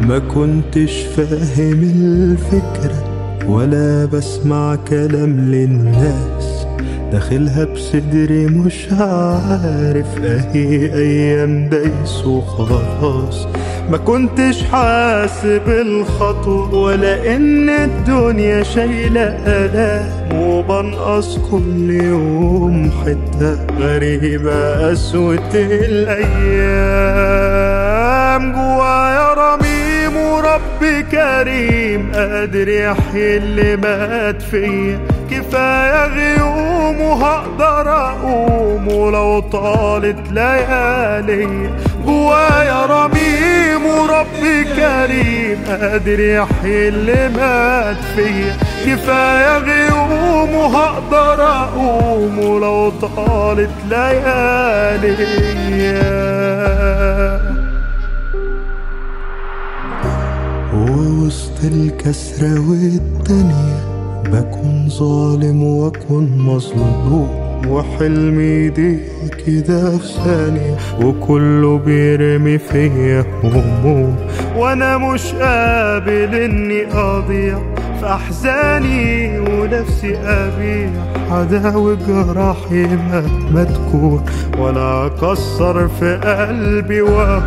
ما كنتش فاهم الفكرة ولا بسمع كلام للناس داخلها بصدري مش عارف اهي ايام دايس وخلاص ما كنتش حاسب الخطوة ولا ان الدنيا شايلة آلام وبنقص كل يوم حتة غريبة قسوة الأيام جوايا رميم ورب كريم قادر يحيي اللي مات فيا كفاية غيوم وهقدر أقوم ولو طالت ليالي جوايا رميم ورب كريم قادر يحيي اللي مات فيا كفاية غيوم وهقدر أقوم ولو طالت ليالي ووسط الكسرة والدنيا بكون ظالم واكون مظلوم وحلمي دي كده في ثانية وكله بيرمي فيا هموم وانا مش قابل اني اضيع في احزاني ونفسي ابيع عداوي جراحي مهما تكون ولا اكسر في قلبي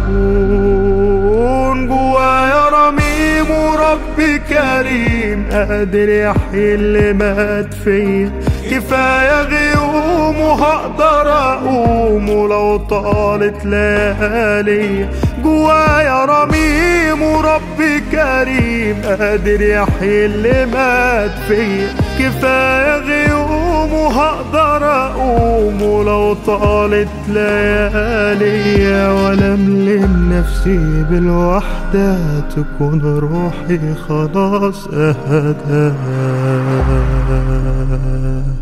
واهون جوايا رميم ورب كريم قادر يحيي اللي مات فيا كفايه غيوم وهقدر اقوم ولو طالت ليالي جوايا رميم ورب كريم قادر يحيي اللي مات فيا كفايه غيوم وهقدر اقوم ولو طالت ليالي ولا املم نفسي بالوحدة تكون روحي خلاص اهدى